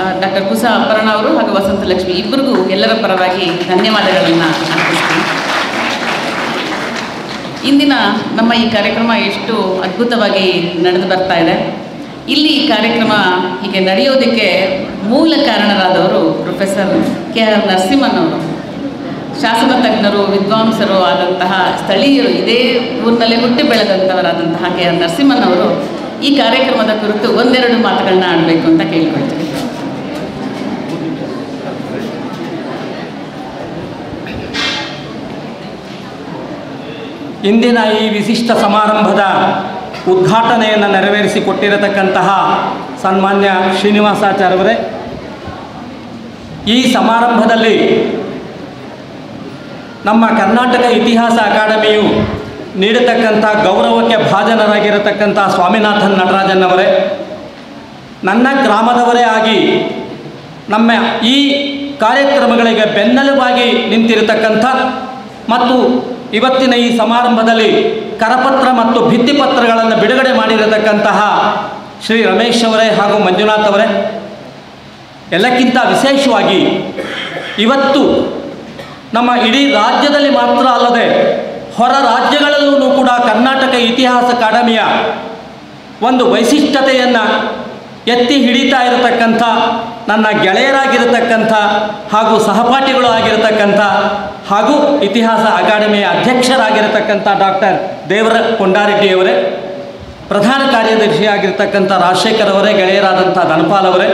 doctor ಕುಸ Aparna ಅವರು ಹಾಗೂ ವಸಂತ ಲಕ್ಷ್ಮಿ ಇಬ್ಬರಿಗೂ ಎಲ್ಲರ ಪರವಾಗಿ ಧನ್ಯವಾದಗಳನ್ನು ಅರ್ಪಿಸ್ತೀನಿ ಇಂದಿನ ನಮ್ಮ ಈ ಕಾರ್ಯಕ್ರಮ ಎಷ್ಟು ಅದ್ಭುತವಾಗಿ ನಡೆದು ಬರ್ತಾ ಇದೆ ಇಲ್ಲಿ ಈ ಕಾರ್ಯಕ್ರಮ ಹೀಗೆ ನಡೆಯೋದಕ್ಕೆ ಮೂಲ ಕಾರಣರಾದವರು ಪ್ರೊಫೆಸರ್ ಕೆ ಆರ್ ನರಸಿಂಹನ್ ಅವರು ಶಾಸನ ತಜ್ಞರು ವಿದ್ವಾಂಸರು ಆದಂತಹ ಸ್ಥಳೀಯರು ಇದೇ ಊರಿನಲ್ಲೇ ಹುಟ್ಟಿ ಬೆಳೆದಂಥವರಾದಂತಹ ಕೆ ಆರ್ ನರಸಿಂಹನ್ ಅವರು ಈ ಕಾರ್ಯಕ್ರಮದ ಕುರಿತು ಒಂದೆರಡು ಮಾತುಗಳನ್ನ ಆಡಬೇಕು ಅಂತ ಕೇಳ್ಕೊಳ್ತೀನಿ ಇಂದಿನ ಈ ವಿಶಿಷ್ಟ ಸಮಾರಂಭದ ಉದ್ಘಾಟನೆಯನ್ನು ನೆರವೇರಿಸಿಕೊಟ್ಟಿರತಕ್ಕಂತಹ ಸನ್ಮಾನ್ಯ ಶ್ರೀನಿವಾಸಾಚಾರ್ಯವರೇ ಈ ಸಮಾರಂಭದಲ್ಲಿ ನಮ್ಮ ಕರ್ನಾಟಕ ಇತಿಹಾಸ ಅಕಾಡೆಮಿಯು ನೀಡತಕ್ಕಂಥ ಗೌರವಕ್ಕೆ ಭಾಜನರಾಗಿರತಕ್ಕಂಥ ಸ್ವಾಮಿನಾಥನ್ ನಟರಾಜನ್ನವರೇ ನನ್ನ ಗ್ರಾಮದವರೇ ಆಗಿ ನಮ್ಮ ಈ ಕಾರ್ಯಕ್ರಮಗಳಿಗೆ ಬೆನ್ನೆಲುಬಾಗಿ ನಿಂತಿರತಕ್ಕಂಥ ಮತ್ತು ಇವತ್ತಿನ ಈ ಸಮಾರಂಭದಲ್ಲಿ ಕರಪತ್ರ ಮತ್ತು ಭಿತ್ತಿಪತ್ರಗಳನ್ನು ಬಿಡುಗಡೆ ಮಾಡಿರತಕ್ಕಂತಹ ಶ್ರೀ ರಮೇಶ್ ಅವರೇ ಹಾಗೂ ಮಂಜುನಾಥ್ ಅವರೇ ಎಲ್ಲಕ್ಕಿಂತ ವಿಶೇಷವಾಗಿ ಇವತ್ತು ನಮ್ಮ ಇಡೀ ರಾಜ್ಯದಲ್ಲಿ ಮಾತ್ರ ಅಲ್ಲದೆ ಹೊರ ರಾಜ್ಯಗಳಲ್ಲೂ ಕೂಡ ಕರ್ನಾಟಕ ಇತಿಹಾಸ ಅಕಾಡೆಮಿಯ ಒಂದು ವೈಶಿಷ್ಟ್ಯತೆಯನ್ನು ಎತ್ತಿ ಹಿಡಿತಾ ಇರತಕ್ಕಂಥ ನನ್ನ ಗೆಳೆಯರಾಗಿರತಕ್ಕಂಥ ಹಾಗೂ ಸಹಪಾಠಿಗಳು ಆಗಿರತಕ್ಕಂಥ ಹಾಗೂ ಇತಿಹಾಸ ಅಕಾಡೆಮಿಯ ಅಧ್ಯಕ್ಷರಾಗಿರತಕ್ಕಂಥ ಡಾಕ್ಟರ್ ದೇವರ ಕೊಂಡಾರೆಡ್ಡಿಯವರೇ ಪ್ರಧಾನ ಕಾರ್ಯದರ್ಶಿಯಾಗಿರ್ತಕ್ಕಂಥ ರಾಜಶೇಖರ್ ಅವರೇ ಗೆಳೆಯರಾದಂಥ ಧನಪಾಲ್ ಅವರೇ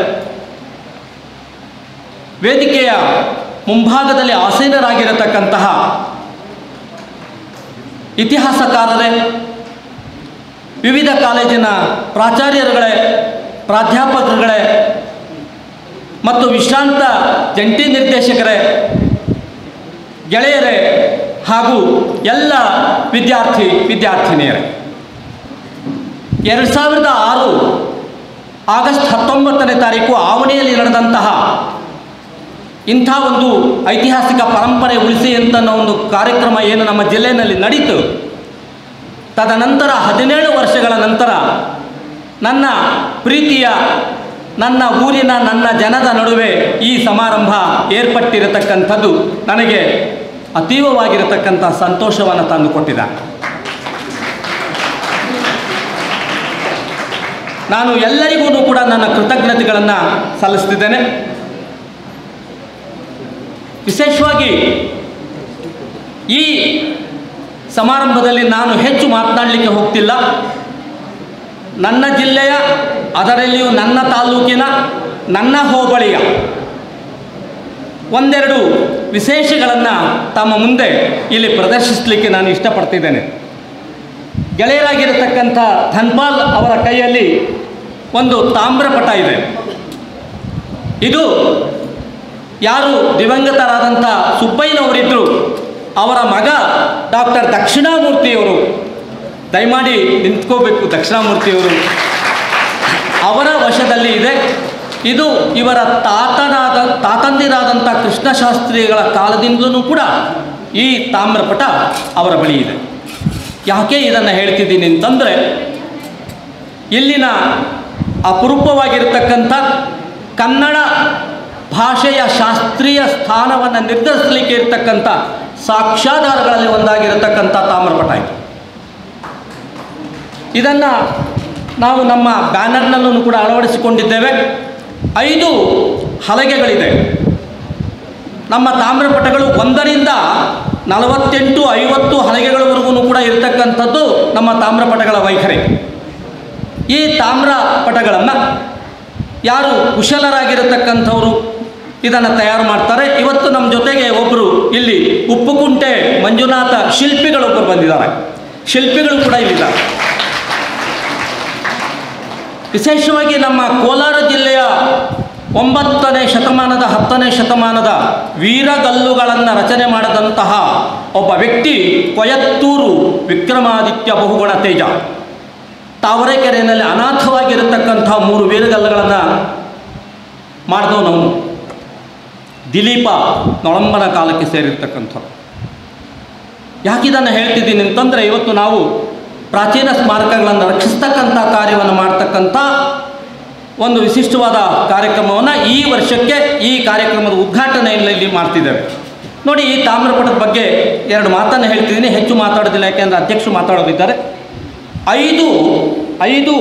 ವೇದಿಕೆಯ ಮುಂಭಾಗದಲ್ಲಿ ಆಸೀನರಾಗಿರತಕ್ಕಂತಹ ಇತಿಹಾಸಕಾರರೇ ವಿವಿಧ ಕಾಲೇಜಿನ ಪ್ರಾಚಾರ್ಯರುಗಳೇ ಪ್ರಾಧ್ಯಾಪಕರುಗಳೇ ಮತ್ತು ವಿಶ್ರಾಂತ ಜಂಟಿ ನಿರ್ದೇಶಕರೇ ಗೆಳೆಯರೇ ಹಾಗೂ ಎಲ್ಲ ವಿದ್ಯಾರ್ಥಿ ವಿದ್ಯಾರ್ಥಿನಿಯರೇ ಎರಡು ಸಾವಿರದ ಆರು ಆಗಸ್ಟ್ ಹತ್ತೊಂಬತ್ತನೇ ತಾರೀಕು ಆವಣಿಯಲ್ಲಿ ನಡೆದಂತಹ ಇಂಥ ಒಂದು ಐತಿಹಾಸಿಕ ಪರಂಪರೆ ಉಳಿಸಿ ಅಂತ ಒಂದು ಕಾರ್ಯಕ್ರಮ ಏನು ನಮ್ಮ ಜಿಲ್ಲೆಯಲ್ಲಿ ನಡೀತು ತದನಂತರ ಹದಿನೇಳು ವರ್ಷಗಳ ನಂತರ ನನ್ನ ಪ್ರೀತಿಯ ನನ್ನ ಊರಿನ ನನ್ನ ಜನದ ನಡುವೆ ಈ ಸಮಾರಂಭ ಏರ್ಪಟ್ಟಿರತಕ್ಕಂಥದ್ದು ನನಗೆ ಅತೀವವಾಗಿರತಕ್ಕಂಥ ಸಂತೋಷವನ್ನು ತಂದುಕೊಟ್ಟಿದೆ ನಾನು ಎಲ್ಲರಿಗೂ ಕೂಡ ನನ್ನ ಕೃತಜ್ಞತೆಗಳನ್ನು ಸಲ್ಲಿಸ್ತಿದ್ದೇನೆ ವಿಶೇಷವಾಗಿ ಈ ಸಮಾರಂಭದಲ್ಲಿ ನಾನು ಹೆಚ್ಚು ಮಾತನಾಡಲಿಕ್ಕೆ ಹೋಗ್ತಿಲ್ಲ ನನ್ನ ಜಿಲ್ಲೆಯ ಅದರಲ್ಲಿಯೂ ನನ್ನ ತಾಲೂಕಿನ ನನ್ನ ಹೋಬಳಿಯ ಒಂದೆರಡು ವಿಶೇಷಗಳನ್ನು ತಮ್ಮ ಮುಂದೆ ಇಲ್ಲಿ ಪ್ರದರ್ಶಿಸಲಿಕ್ಕೆ ನಾನು ಇಷ್ಟಪಡ್ತಿದ್ದೇನೆ ಗೆಳೆಯರಾಗಿರತಕ್ಕಂಥ ಧನ್ಪಾಲ್ ಅವರ ಕೈಯಲ್ಲಿ ಒಂದು ತಾಮ್ರಪಟ ಇದೆ ಇದು ಯಾರು ದಿವಂಗತರಾದಂಥ ಸುಬ್ಬಯ್ಯನವರಿದ್ದರು ಅವರ ಮಗ ಡಾಕ್ಟರ್ ದಕ್ಷಿಣಾಮೂರ್ತಿಯವರು ದಯಮಾಡಿ ನಿಂತ್ಕೋಬೇಕು ದಕ್ಷಿಣಾಮೂರ್ತಿಯವರು ಅವರ ವಶದಲ್ಲಿ ಇದೆ ಇದು ಇವರ ತಾತನಾದ ತಾತಂದಿರಾದಂಥ ಕೃಷ್ಣಶಾಸ್ತ್ರಿಗಳ ಕಾಲದಿಂದಲೂ ಕೂಡ ಈ ತಾಮ್ರಪಟ ಅವರ ಬಳಿ ಇದೆ ಯಾಕೆ ಇದನ್ನು ಹೇಳ್ತಿದ್ದೀನಿ ಅಂತಂದರೆ ಇಲ್ಲಿನ ಅಪರೂಪವಾಗಿರ್ತಕ್ಕಂಥ ಕನ್ನಡ ಭಾಷೆಯ ಶಾಸ್ತ್ರೀಯ ಸ್ಥಾನವನ್ನು ನಿರ್ಧರಿಸಲಿಕ್ಕೆ ಇರತಕ್ಕಂಥ ಸಾಕ್ಷ್ಯಾಧಾರಗಳಲ್ಲಿ ಒಂದಾಗಿರತಕ್ಕಂಥ ತಾಮ್ರಪಟ ಇದು ಇದನ್ನು ನಾವು ನಮ್ಮ ಬ್ಯಾನರ್ನಲ್ಲೂ ಕೂಡ ಅಳವಡಿಸಿಕೊಂಡಿದ್ದೇವೆ ಐದು ಹಲಗೆಗಳಿದೆ ನಮ್ಮ ತಾಮ್ರಪಟಗಳು ಒಂದರಿಂದ ನಲವತ್ತೆಂಟು ಐವತ್ತು ಹಲಗೆಗಳವರೆಗೂ ಕೂಡ ಇರತಕ್ಕಂಥದ್ದು ನಮ್ಮ ತಾಮ್ರಪಟಗಳ ವೈಖರಿ ಈ ತಾಮ್ರಪಟಗಳನ್ನು ಯಾರು ಕುಶಲರಾಗಿರತಕ್ಕಂಥವರು ಇದನ್ನು ತಯಾರು ಮಾಡ್ತಾರೆ ಇವತ್ತು ನಮ್ಮ ಜೊತೆಗೆ ಒಬ್ಬರು ಇಲ್ಲಿ ಉಪ್ಪುಕುಂಟೆ ಮಂಜುನಾಥ ಶಿಲ್ಪಿಗಳೊಬ್ಬರು ಬಂದಿದ್ದಾರೆ ಶಿಲ್ಪಿಗಳು ಕೂಡ ಇಲ್ಲಿದ್ದಾರೆ ವಿಶೇಷವಾಗಿ ನಮ್ಮ ಕೋಲಾರ ಜಿಲ್ಲೆಯ ಒಂಬತ್ತನೇ ಶತಮಾನದ ಹತ್ತನೇ ಶತಮಾನದ ವೀರಗಲ್ಲುಗಳನ್ನು ರಚನೆ ಮಾಡಿದಂತಹ ಒಬ್ಬ ವ್ಯಕ್ತಿ ಕೊಯತ್ತೂರು ವಿಕ್ರಮಾದಿತ್ಯ ಬಹುಗುಣ ತೇಜ ತಾವರೆಕೆರೆಯಲ್ಲಿ ಅನಾಥವಾಗಿರತಕ್ಕಂಥ ಮೂರು ವೀರಗಲ್ಲುಗಳನ್ನು ಮಾಡಿದವನವನು ದಿಲೀಪ ನೊಳಂಬನ ಕಾಲಕ್ಕೆ ಸೇರಿರ್ತಕ್ಕಂಥ ಯಾಕಿದನ್ನು ಹೇಳ್ತಿದ್ದೀನಿ ಅಂತಂದರೆ ಇವತ್ತು ನಾವು ಪ್ರಾಚೀನ ಸ್ಮಾರಕಗಳನ್ನು ರಕ್ಷಿಸ್ತಕ್ಕಂಥ ಕಾರ್ಯವನ್ನು ಮಾಡ್ತಕ್ಕಂಥ ಒಂದು ವಿಶಿಷ್ಟವಾದ ಕಾರ್ಯಕ್ರಮವನ್ನು ಈ ವರ್ಷಕ್ಕೆ ಈ ಕಾರ್ಯಕ್ರಮದ ಉದ್ಘಾಟನೆಯಲ್ಲಿ ಮಾಡ್ತಿದ್ದೇವೆ ನೋಡಿ ಈ ತಾಮ್ರಪಟದ ಬಗ್ಗೆ ಎರಡು ಮಾತನ್ನು ಹೇಳ್ತಿದ್ದೀನಿ ಹೆಚ್ಚು ಮಾತಾಡೋದಿಲ್ಲ ಯಾಕೆಂದರೆ ಅಧ್ಯಕ್ಷರು ಮಾತಾಡೋದಿದ್ದಾರೆ ಐದು ಐದು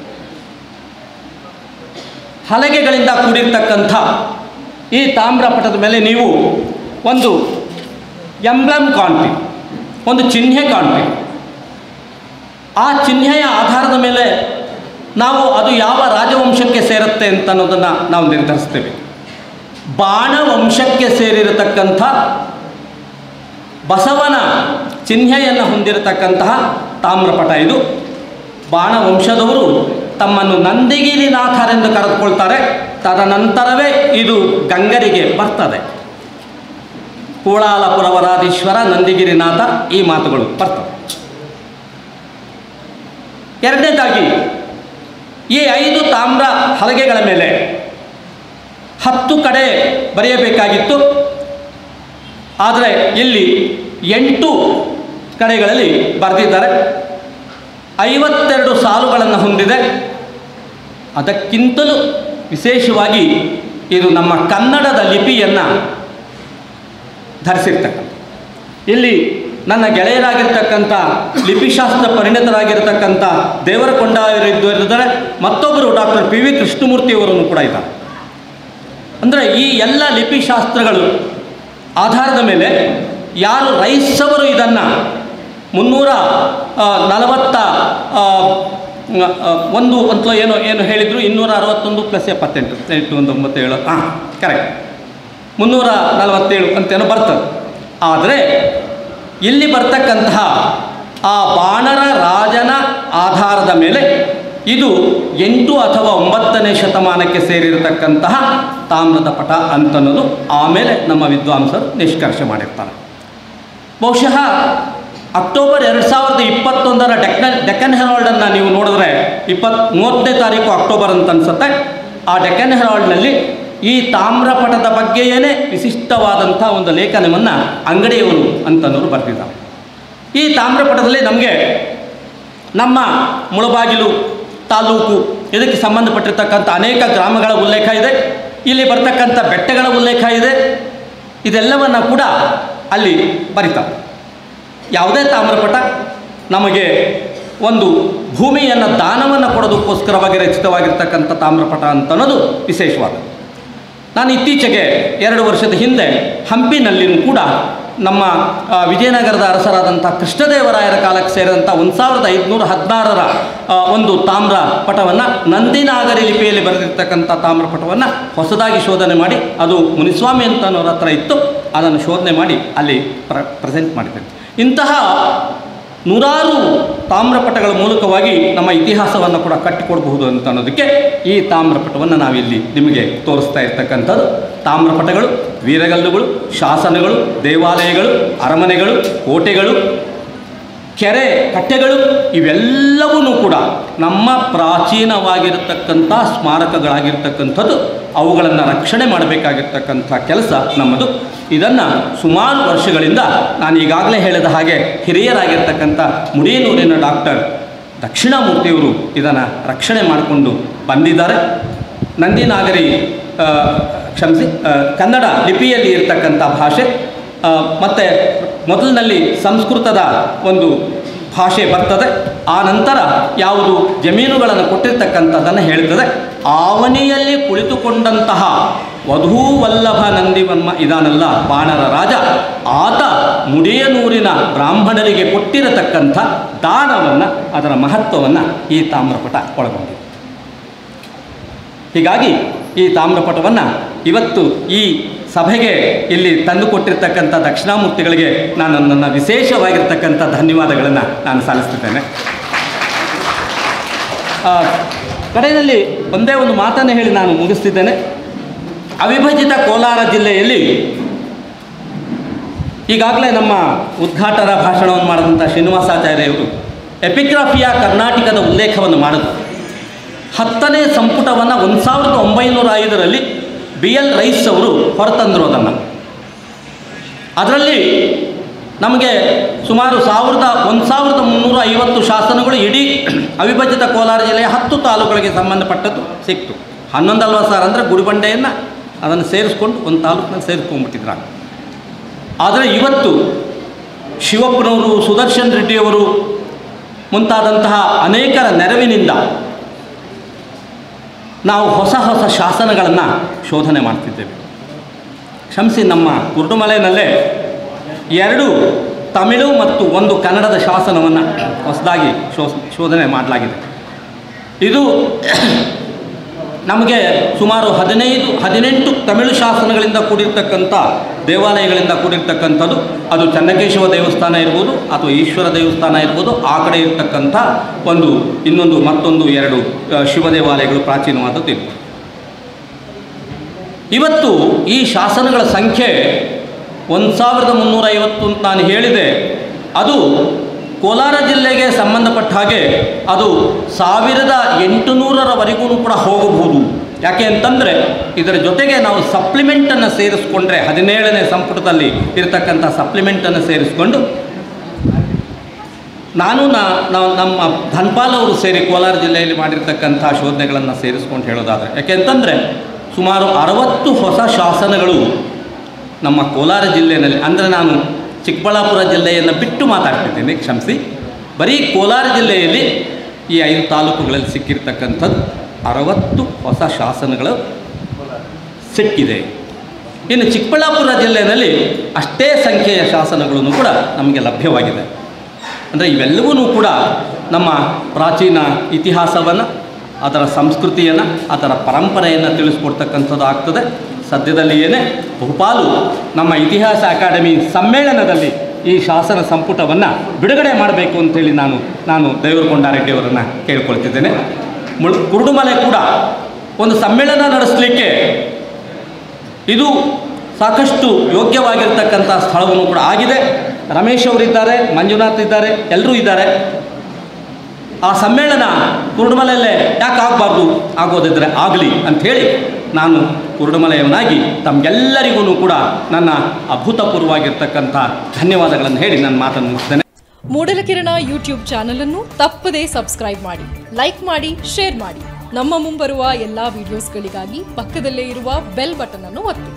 ಹಲಗೆಗಳಿಂದ ಕೂಡಿರ್ತಕ್ಕಂಥ ಈ ತಾಮ್ರಪಟದ ಮೇಲೆ ನೀವು ಒಂದು ಎಂಬ್ಲಮ್ ಕಾಣ್ತೀವಿ ಒಂದು ಚಿಹ್ನೆ ಕಾಣ್ತೀವಿ ಆ ಚಿಹ್ನೆಯ ಆಧಾರದ ಮೇಲೆ ನಾವು ಅದು ಯಾವ ರಾಜವಂಶಕ್ಕೆ ಸೇರುತ್ತೆ ಅಂತ ಅನ್ನೋದನ್ನು ನಾವು ನಿರ್ಧರಿಸ್ತೇವೆ ಬಾಣ ವಂಶಕ್ಕೆ ಸೇರಿರತಕ್ಕಂಥ ಬಸವನ ಚಿಹ್ನೆಯನ್ನು ಹೊಂದಿರತಕ್ಕಂತಹ ತಾಮ್ರಪಟ ಇದು ಬಾಣ ವಂಶದವರು ತಮ್ಮನ್ನು ನಂದಿಗಿರಿನಾಥರೆಂದು ಕರೆದುಕೊಳ್ತಾರೆ ತದನಂತರವೇ ಇದು ಗಂಗರಿಗೆ ಬರ್ತದೆ ಕೂಳಾಲಪುರವರಾಧೀಶ್ವರ ನಂದಿಗಿರಿನಾಥ ಈ ಮಾತುಗಳು ಬರ್ತವೆ ಎರಡನೇದಾಗಿ ಈ ಐದು ತಾಮ್ರ ಹಲಗೆಗಳ ಮೇಲೆ ಹತ್ತು ಕಡೆ ಬರೆಯಬೇಕಾಗಿತ್ತು ಆದರೆ ಇಲ್ಲಿ ಎಂಟು ಕಡೆಗಳಲ್ಲಿ ಬರೆದಿದ್ದಾರೆ ಐವತ್ತೆರಡು ಸಾಲುಗಳನ್ನು ಹೊಂದಿದೆ ಅದಕ್ಕಿಂತಲೂ ವಿಶೇಷವಾಗಿ ಇದು ನಮ್ಮ ಕನ್ನಡದ ಲಿಪಿಯನ್ನು ಧರಿಸಿರ್ತಕ್ಕಂಥ ಇಲ್ಲಿ ನನ್ನ ಗೆಳೆಯರಾಗಿರ್ತಕ್ಕಂಥ ಲಿಪಿಶಾಸ್ತ್ರ ಪರಿಣಿತರಾಗಿರ್ತಕ್ಕಂಥ ದೇವರಕೊಂಡ ಇದ್ದಾರೆ ಮತ್ತೊಬ್ಬರು ಡಾಕ್ಟರ್ ಪಿ ವಿ ಕೃಷ್ಣಮೂರ್ತಿಯವರನ್ನು ಕೂಡ ಇದ್ದಾರೆ ಅಂದರೆ ಈ ಎಲ್ಲ ಲಿಪಿಶಾಸ್ತ್ರಗಳು ಆಧಾರದ ಮೇಲೆ ಯಾರು ರೈಸವರು ಇದನ್ನು ಮುನ್ನೂರ ಆ, ನಲವತ್ತ ಆ, ಆ, ಒಂದು ಅಂತಲೋ ಏನೋ ಏನು ಹೇಳಿದರು ಇನ್ನೂರ ಅರವತ್ತೊಂದು ಪ್ಲಸ್ ಎಪ್ಪತ್ತೆಂಟು ಎಂಟು ಒಂದು ಒಂಬತ್ತು ಏಳು ಹಾಂ ಕರೆಕ್ಟ್ ಮುನ್ನೂರ ನಲವತ್ತೇಳು ಅಂತೇನೋ ಬರ್ತದೆ ಆದರೆ ಇಲ್ಲಿ ಬರ್ತಕ್ಕಂತಹ ಆ ಬಾಣರ ರಾಜನ ಆಧಾರದ ಮೇಲೆ ಇದು ಎಂಟು ಅಥವಾ ಒಂಬತ್ತನೇ ಶತಮಾನಕ್ಕೆ ಸೇರಿರತಕ್ಕಂತಹ ತಾಮ್ರದ ಪಟ ಅಂತನ್ನೋದು ಆಮೇಲೆ ನಮ್ಮ ವಿದ್ವಾಂಸರು ನಿಷ್ಕರ್ಷೆ ಮಾಡಿರ್ತಾರೆ ಬಹುಶಃ ಅಕ್ಟೋಬರ್ ಎರಡು ಸಾವಿರದ ಇಪ್ಪತ್ತೊಂದರ ಡೆಕ್ಕನ್ ಡೆಕ್ಕನ್ ಹೆರಾಲ್ಡನ್ನು ನೀವು ನೋಡಿದ್ರೆ ಇಪ್ಪತ್ತು ಮೂವತ್ತನೇ ತಾರೀಕು ಅಕ್ಟೋಬರ್ ಅಂತ ಅನ್ಸುತ್ತೆ ಆ ಡೆಕ್ಕನ್ ಹೆರಾಲ್ಡ್ನಲ್ಲಿ ಈ ತಾಮ್ರಪಟದ ಬಗ್ಗೆಯೇ ವಿಶಿಷ್ಟವಾದಂಥ ಒಂದು ಲೇಖನವನ್ನು ಅಂಗಡಿಯವರು ಅಂತನವರು ಬರೆದಿದ್ದಾರೆ ಈ ತಾಮ್ರಪಟದಲ್ಲಿ ನಮಗೆ ನಮ್ಮ ಮುಳಬಾಗಿಲು ತಾಲೂಕು ಇದಕ್ಕೆ ಸಂಬಂಧಪಟ್ಟಿರ್ತಕ್ಕಂಥ ಅನೇಕ ಗ್ರಾಮಗಳ ಉಲ್ಲೇಖ ಇದೆ ಇಲ್ಲಿ ಬರ್ತಕ್ಕಂಥ ಬೆಟ್ಟಗಳ ಉಲ್ಲೇಖ ಇದೆ ಇದೆಲ್ಲವನ್ನು ಕೂಡ ಅಲ್ಲಿ ಬರಿತಾರೆ ಯಾವುದೇ ತಾಮ್ರಪಟ ನಮಗೆ ಒಂದು ಭೂಮಿಯನ್ನು ದಾನವನ್ನು ಕೊಡೋದಕ್ಕೋಸ್ಕರವಾಗಿ ರಚಿತವಾಗಿರ್ತಕ್ಕಂಥ ತಾಮ್ರಪಟ ಅಂತ ಅನ್ನೋದು ವಿಶೇಷವಾದ ನಾನು ಇತ್ತೀಚೆಗೆ ಎರಡು ವರ್ಷದ ಹಿಂದೆ ಹಂಪಿನಲ್ಲಿಯೂ ಕೂಡ ನಮ್ಮ ಆ, ವಿಜಯನಗರದ ಅರಸರಾದಂಥ ಕೃಷ್ಣದೇವರಾಯರ ಕಾಲಕ್ಕೆ ಸೇರಿದಂಥ ಒಂದು ಸಾವಿರದ ಐದುನೂರ ಹದಿನಾರರ ಆ, ಒಂದು ತಾಮ್ರ ಪಟವನ್ನು ನಂದಿನಾಗರಿ ಲಿಪಿಯಲ್ಲಿ ಬರೆದಿರ್ತಕ್ಕಂಥ ತಾಮ್ರ ಪಟವನ್ನು ಹೊಸದಾಗಿ ಶೋಧನೆ ಮಾಡಿ ಅದು ಮುನಿಸ್ವಾಮಿ ಅಂತ ಅನ್ನೋರ ಹತ್ರ ಇತ್ತು ಅದನ್ನು ಶೋಧನೆ ಮಾಡಿ ಅಲ್ಲಿ ಪ್ರ ಪ್ರೆಸೆಂಟ್ ಮಾಡಿದ್ದೇನೆ ಇಂತಹ ನೂರಾರು ತಾಮ್ರಪಟಗಳ ಮೂಲಕವಾಗಿ ನಮ್ಮ ಇತಿಹಾಸವನ್ನು ಕೂಡ ಕಟ್ಟಿಕೊಡಬಹುದು ಅಂತ ಅನ್ನೋದಕ್ಕೆ ಈ ತಾಮ್ರಪಟವನ್ನು ನಾವಿಲ್ಲಿ ನಿಮಗೆ ತೋರಿಸ್ತಾ ಇರ್ತಕ್ಕಂಥದ್ದು ತಾಮ್ರಪಟಗಳು ವೀರಗಲ್ಲುಗಳು ಶಾಸನಗಳು ದೇವಾಲಯಗಳು ಅರಮನೆಗಳು ಕೋಟೆಗಳು ಕೆರೆ ಕಟ್ಟೆಗಳು ಇವೆಲ್ಲವೂ ಕೂಡ ನಮ್ಮ ಪ್ರಾಚೀನವಾಗಿರತಕ್ಕಂಥ ಸ್ಮಾರಕಗಳಾಗಿರ್ತಕ್ಕಂಥದ್ದು ಅವುಗಳನ್ನು ರಕ್ಷಣೆ ಮಾಡಬೇಕಾಗಿರ್ತಕ್ಕಂಥ ಕೆಲಸ ನಮ್ಮದು ಇದನ್ನು ಸುಮಾರು ವರ್ಷಗಳಿಂದ ನಾನು ಈಗಾಗಲೇ ಹೇಳಿದ ಹಾಗೆ ಹಿರಿಯರಾಗಿರ್ತಕ್ಕಂಥ ಮುಡಿಯನೂರಿನ ಡಾಕ್ಟರ್ ದಕ್ಷಿಣಾಮೂರ್ತಿಯವರು ಇದನ್ನು ರಕ್ಷಣೆ ಮಾಡಿಕೊಂಡು ಬಂದಿದ್ದಾರೆ ನಂದಿನಾಗರಿ ಆ, ಕ್ಷಮಿಸಿ ಆ, ಕನ್ನಡ ಲಿಪಿಯಲ್ಲಿ ಇರ್ತಕ್ಕಂಥ ಭಾಷೆ ಮತ್ತು ಮೊದಲಿನಲ್ಲಿ ಸಂಸ್ಕೃತದ ಒಂದು ಭಾಷೆ ಬರ್ತದೆ ಆ ನಂತರ ಯಾವುದು ಜಮೀನುಗಳನ್ನು ಕೊಟ್ಟಿರ್ತಕ್ಕಂಥದ್ದನ್ನು ಹೇಳ್ತದೆ ಆವನಿಯಲ್ಲಿ ಕುಳಿತುಕೊಂಡಂತಹ ವಧೂವಲ್ಲಭ ನಂದಿವನ್ಮ ಇದಾನಲ್ಲ ಬಾಣರ ರಾಜ ಆತ ಮುಡಿಯನೂರಿನ ಬ್ರಾಹ್ಮಣರಿಗೆ ಕೊಟ್ಟಿರತಕ್ಕಂಥ ದಾನವನ್ನು ಅದರ ಮಹತ್ವವನ್ನು ಈ ತಾಮ್ರಪಟ ಒಳಗೊಂಡಿದೆ ಹೀಗಾಗಿ ಈ ತಾಮ್ರಪಟವನ್ನು ಇವತ್ತು ಈ ಸಭೆಗೆ ಇಲ್ಲಿ ತಂದುಕೊಟ್ಟಿರ್ತಕ್ಕಂಥ ದಕ್ಷಿಣಾಮೂರ್ತಿಗಳಿಗೆ ನಾನು ನನ್ನ ವಿಶೇಷವಾಗಿರ್ತಕ್ಕಂಥ ಧನ್ಯವಾದಗಳನ್ನು ನಾನು ಸಲ್ಲಿಸ್ತಿದ್ದೇನೆ ಆ, ಕಡೆಯಲ್ಲಿ ಒಂದೇ ಒಂದು ಮಾತನ್ನು ಹೇಳಿ ನಾನು ಮುಗಿಸ್ತಿದ್ದೇನೆ ಅವಿಭಜಿತ ಕೋಲಾರ ಜಿಲ್ಲೆಯಲ್ಲಿ ಈಗಾಗಲೇ ನಮ್ಮ ಉದ್ಘಾಟನಾ ಭಾಷಣವನ್ನು ಮಾಡಿದಂಥ ಶ್ರೀನಿವಾಸಾಚಾರ್ಯವರು ಎಪಿಗ್ರಾಫಿಯ ಕರ್ನಾಟಕದ ಉಲ್ಲೇಖವನ್ನು ಮಾಡಿದರು ಹತ್ತನೇ ಸಂಪುಟವನ್ನು ಒಂದು ಸಾವಿರದ ಒಂಬೈನೂರ ಐದರಲ್ಲಿ ಬಿ ಎಲ್ ರೈಸ್ ಅವರು ಹೊರತಂದರು ಅದನ್ನು ಅದರಲ್ಲಿ ನಮಗೆ ಸುಮಾರು ಸಾವಿರದ ಒಂದು ಸಾವಿರದ ಮುನ್ನೂರ ಐವತ್ತು ಶಾಸನಗಳು ಇಡೀ ಅವಿಭಜಿತ ಕೋಲಾರ ಜಿಲ್ಲೆಯ ಹತ್ತು ತಾಲೂಕುಗಳಿಗೆ ಸಂಬಂಧಪಟ್ಟದ್ದು ಸಿಕ್ತು ಹನ್ನೊಂದಲ್ವಾ ಸರ್ ಅಂದರೆ ಗುಡಿಬಂಡೆಯನ್ನು ಅದನ್ನು ಸೇರಿಸ್ಕೊಂಡು ಒಂದು ತಾಲೂಕಿನಲ್ಲಿ ಸೇರಿಸ್ಕೊಂಡ್ಬಿಟ್ಟಿದ್ರು ಆದರೆ ಇವತ್ತು ಶಿವಪ್ಪನವರು ಸುದರ್ಶನ್ ರೆಡ್ಡಿಯವರು ಮುಂತಾದಂತಹ ಅನೇಕರ ನೆರವಿನಿಂದ ನಾವು ಹೊಸ ಹೊಸ ಶಾಸನಗಳನ್ನು ಶೋಧನೆ ಮಾಡ್ತಿದ್ದೇವೆ ಕ್ಷಮಿಸಿ ನಮ್ಮ ಕುರುಡುಮಲೆಯಲ್ಲೇ ಎರಡು ತಮಿಳು ಮತ್ತು ಒಂದು ಕನ್ನಡದ ಶಾಸನವನ್ನು ಹೊಸದಾಗಿ ಶೋ ಶೋಧನೆ ಮಾಡಲಾಗಿದೆ ಇದು ನಮಗೆ ಸುಮಾರು ಹದಿನೈದು ಹದಿನೆಂಟು ತಮಿಳು ಶಾಸನಗಳಿಂದ ಕೂಡಿರ್ತಕ್ಕಂಥ ದೇವಾಲಯಗಳಿಂದ ಕೂಡಿರ್ತಕ್ಕಂಥದ್ದು ಅದು ಚನ್ನಕೇಶವ ದೇವಸ್ಥಾನ ಇರ್ಬೋದು ಅಥವಾ ಈಶ್ವರ ದೇವಸ್ಥಾನ ಇರ್ಬೋದು ಆ ಕಡೆ ಇರ್ತಕ್ಕಂಥ ಒಂದು ಇನ್ನೊಂದು ಮತ್ತೊಂದು ಎರಡು ಆ, ಶಿವ ದೇವಾಲಯಗಳು ಪ್ರಾಚೀನವಾದದ್ದು ಇತ್ತು ಇವತ್ತು ಈ ಶಾಸನಗಳ ಸಂಖ್ಯೆ ಒಂದು ಸಾವಿರದ ಮುನ್ನೂರೈವತ್ತು ಅಂತ ನಾನು ಹೇಳಿದೆ ಅದು ಕೋಲಾರ ಜಿಲ್ಲೆಗೆ ಸಂಬಂಧಪಟ್ಟ ಹಾಗೆ ಅದು ಸಾವಿರದ ಎಂಟುನೂರರವರೆಗೂ ಕೂಡ ಹೋಗಬಹುದು ಯಾಕೆ ಅಂತಂದರೆ ಇದರ ಜೊತೆಗೆ ನಾವು ಸಪ್ಲಿಮೆಂಟನ್ನು ಸೇರಿಸ್ಕೊಂಡ್ರೆ ಹದಿನೇಳನೇ ಸಂಪುಟದಲ್ಲಿ ಇರತಕ್ಕಂಥ ಸಪ್ಲಿಮೆಂಟನ್ನು ಸೇರಿಸ್ಕೊಂಡು ನಾನು ನಾ ನಾವು ನಮ್ಮ ಧನ್ಪಾಲ್ ಅವರು ಸೇರಿ ಕೋಲಾರ ಜಿಲ್ಲೆಯಲ್ಲಿ ಮಾಡಿರ್ತಕ್ಕಂಥ ಶೋಧನೆಗಳನ್ನು ಸೇರಿಸ್ಕೊಂಡು ಹೇಳೋದಾದರೆ ಯಾಕೆಂತಂದರೆ ಸುಮಾರು ಅರವತ್ತು ಹೊಸ ಶಾಸನಗಳು ನಮ್ಮ ಕೋಲಾರ ಜಿಲ್ಲೆಯಲ್ಲಿ ಅಂದರೆ ನಾನು ಚಿಕ್ಕಬಳ್ಳಾಪುರ ಜಿಲ್ಲೆಯನ್ನು ಬಿಟ್ಟು ಮಾತಾಡ್ತಿದ್ದೀನಿ ಕ್ಷಮಿಸಿ ಬರೀ ಕೋಲಾರ ಜಿಲ್ಲೆಯಲ್ಲಿ ಈ ಐದು ತಾಲೂಕುಗಳಲ್ಲಿ ಸಿಕ್ಕಿರ್ತಕ್ಕಂಥದ್ದು ಅರವತ್ತು ಹೊಸ ಶಾಸನಗಳು ಸಿಕ್ಕಿದೆ ಇನ್ನು ಚಿಕ್ಕಬಳ್ಳಾಪುರ ಜಿಲ್ಲೆಯಲ್ಲಿ ಅಷ್ಟೇ ಸಂಖ್ಯೆಯ ಶಾಸನಗಳನ್ನು ಕೂಡ ನಮಗೆ ಲಭ್ಯವಾಗಿದೆ ಅಂದರೆ ಇವೆಲ್ಲವೂ ಕೂಡ ನಮ್ಮ ಪ್ರಾಚೀನ ಇತಿಹಾಸವನ್ನು ಅದರ ಸಂಸ್ಕೃತಿಯನ್ನು ಅದರ ಪರಂಪರೆಯನ್ನು ತಿಳಿಸ್ಕೊಡ್ತಕ್ಕಂಥದ್ದು ಆಗ್ತದೆ ಸದ್ಯದಲ್ಲಿಯೇ ಬಹುಪಾಲು ನಮ್ಮ ಇತಿಹಾಸ ಅಕಾಡೆಮಿ ಸಮ್ಮೇಳನದಲ್ಲಿ ಈ ಶಾಸನ ಸಂಪುಟವನ್ನು ಬಿಡುಗಡೆ ಮಾಡಬೇಕು ಅಂತೇಳಿ ನಾನು ನಾನು ದೇವರಕೊಂಡಾರೆಡ್ಡಿಯವರನ್ನು ಕೇಳ್ಕೊಳ್ತಿದ್ದೇನೆ ಮುಳ್ ಕುರುಡುಮಲೆ ಕೂಡ ಒಂದು ಸಮ್ಮೇಳನ ನಡೆಸಲಿಕ್ಕೆ ಇದು ಸಾಕಷ್ಟು ಯೋಗ್ಯವಾಗಿರ್ತಕ್ಕಂಥ ಸ್ಥಳವನ್ನು ಕೂಡ ಆಗಿದೆ ರಮೇಶ್ ಅವರಿದ್ದಾರೆ ಮಂಜುನಾಥ್ ಇದ್ದಾರೆ ಎಲ್ಲರೂ ಇದ್ದಾರೆ ಆ ಸಮ್ಮೇಳನ ಕುರುಡುಮಲೆಯಲ್ಲೇ ಯಾಕೆ ಆಗಬಾರ್ದು ಆಗೋದಿದ್ರೆ ಆಗಲಿ ಅಂಥೇಳಿ ನಾನು ಕುರುಡುಮಲೆಯವನಾಗಿ ತಮಗೆಲ್ಲರಿಗೂ ಕೂಡ ನನ್ನ ಅಭೂತಪೂರ್ವವಾಗಿರ್ತಕ್ಕಂಥ ಧನ್ಯವಾದಗಳನ್ನು ಹೇಳಿ ನನ್ನ ಮಾತನ್ನು ಮುಗಿಸ್ತೇನೆ ಮೂಡಲಕಿರಣ ಯೂಟ್ಯೂಬ್ ಚಾನಲ್ ಅನ್ನು ತಪ್ಪದೇ ಸಬ್ಸ್ಕ್ರೈಬ್ ಮಾಡಿ ಲೈಕ್ ಮಾಡಿ ಶೇರ್ ಮಾಡಿ ನಮ್ಮ ಮುಂಬರುವ ಎಲ್ಲಾ ವಿಡಿಯೋಸ್ಗಳಿಗಾಗಿ ಪಕ್ಕದಲ್ಲೇ ಇರುವ ಬೆಲ್ ಬಟನ್ ಅನ್ನು ಒತ್ತಿ